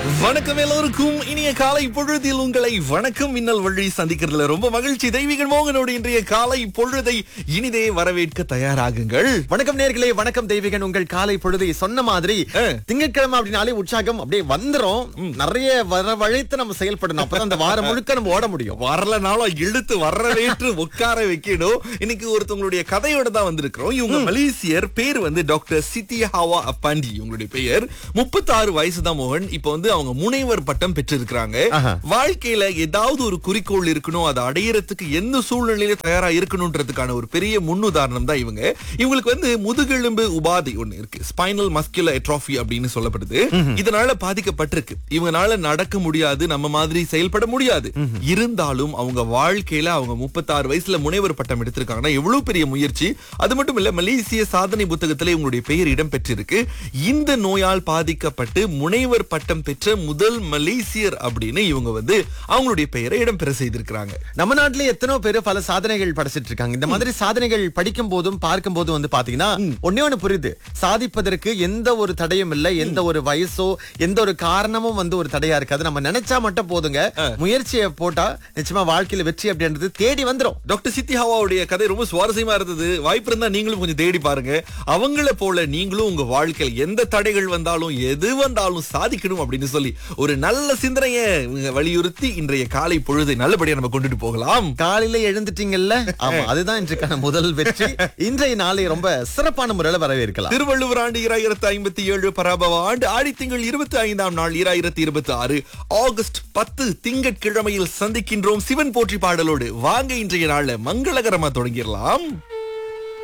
வணக்கம் எல்லோருக்கும் இனிய காலை பொழுதில் உங்களை வணக்கம் மின்னல் வழி சந்திக்கிறதுல ரொம்ப மகிழ்ச்சி தெய்வீகன் மோகனோடு இன்றைய காலை பொழுதை இனிதே வரவேற்க தயாராகுங்கள் வணக்கம் நேர்களே வணக்கம் தெய்வீகன் உங்கள் காலை பொழுதை சொன்ன மாதிரி ஆ. திங்கட்கிழமை அப்படின்னாலே உற்சாகம் அப்படியே வந்துரும் நிறைய வரவழைத்து நம்ம செயல்படணும் அப்பதான் அந்த வாரம் முழுக்க நம்ம ஓட முடியும் வரலனாலும் இழுத்து வரவேற்று உட்கார வைக்கணும் இன்னைக்கு ஒருத்தவங்களுடைய கதையோட தான் வந்திருக்கிறோம் இவங்க மலேசியர் பேர் வந்து டாக்டர் சித்தியாவா அப்பாண்டி இவங்களுடைய பெயர் முப்பத்தாறு வயசு தான் மோகன் இப்ப வந்து அவங்க முனைவர் பட்டம் பெற்றிருக்கிறாங்க ஆஹா. வாழ்க்கையில ஏதாவது ஒரு குறிக்கோள் இருக்கணும் அதை அடையறதுக்கு எந்த சூழ்நிலையில தயாரா இருக்கணும்ன்றதுக்கான ஒரு பெரிய முன்னுதாரணம் தான் இவங்க இவங்களுக்கு வந்து முதுகெலும்பு உபாதை ஒண்ணு இருக்கு ஸ்பைனல் மஸ்குலர் எட்ரோஃபி அப்படின்னு சொல்லப்படுது இதனால பாதிக்கப்பட்டிருக்கு இவங்கனால நடக்க முடியாது நம்ம மாதிரி செயல்பட முடியாது இருந்தாலும் அவங்க வாழ்க்கையில அவங்க முப்பத்தாறு வயசுல முனைவர் பட்டம் எடுத்திருக்காங்கன்னா எவ்வளவு பெரிய முயற்சி அது மட்டும் இல்ல மலேசிய சாதனை புத்தகத்துல இவங்களுடைய பெயர் இடம் பெற்றிருக்கு இந்த நோயால் பாதிக்கப்பட்டு முனைவர் பட்டம் பெற்ற முதல் மலேசியர் அப்படின்னு இவங்க வந்து அவங்களுடைய பெயரை இடம் பெற செய்திருக்கிறாங்க நம்ம நாட்டுல எத்தனையோ பேர் பல சாதனைகள் படைச்சிட்டு இருக்காங்க இந்த மாதிரி சாதனைகள் படிக்கும் போதும் பார்க்கும் போதும் வந்து பாத்தீங்கன்னா ஒன்னே ஒண்ணு புரியுது சாதிப்பதற்கு எந்த ஒரு தடையும் இல்ல எந்த ஒரு வயசோ எந்த ஒரு காரணமும் வந்து ஒரு தடையா இருக்காது நம்ம நினைச்சா மட்டும் போதுங்க முயற்சியை போட்டா நிச்சயமா வாழ்க்கையில வெற்றி அப்படின்றது தேடி வந்துரும் டாக்டர் சித்தி ஹாவாவுடைய கதை ரொம்ப சுவாரஸ்யமா இருந்தது வாய்ப்பு இருந்தா நீங்களும் கொஞ்சம் தேடி பாருங்க அவங்கள போல நீங்களும் உங்க வாழ்க்கையில் எந்த தடைகள் வந்தாலும் எது வந்தாலும் சாதிக்கணும் அப்படின்னு சொல்லி ஒரு நல்ல சிந்தனையை இவங்க வலியுறுத்தி இன்றைய காலை பொழுதை நல்லபடியா நம்ம கொண்டுட்டு போகலாம் காலையில எழுந்துட்டீங்கல்ல ஆமா அதுதான் இன்றைக்கான முதல் வெற்றி இன்றைய நாளை ரொம்ப சிறப்பான முறையில வரவேற்கலாம் திருவள்ளுவர் ஆண்டு இராயிரத்து ஐம்பத்தி ஏழு பராபவ ஆண்டு ஆடி திங்கள் இருபத்தி ஐந்தாம் நாள் இராயிரத்தி இருபத்தி ஆறு ஆகஸ்ட் பத்து திங்கட்கிழமையில் சந்திக்கின்றோம் சிவன் போற்றி பாடலோடு வாங்க இன்றைய நாள்ல மங்களகரமா தொடங்கிடலாம்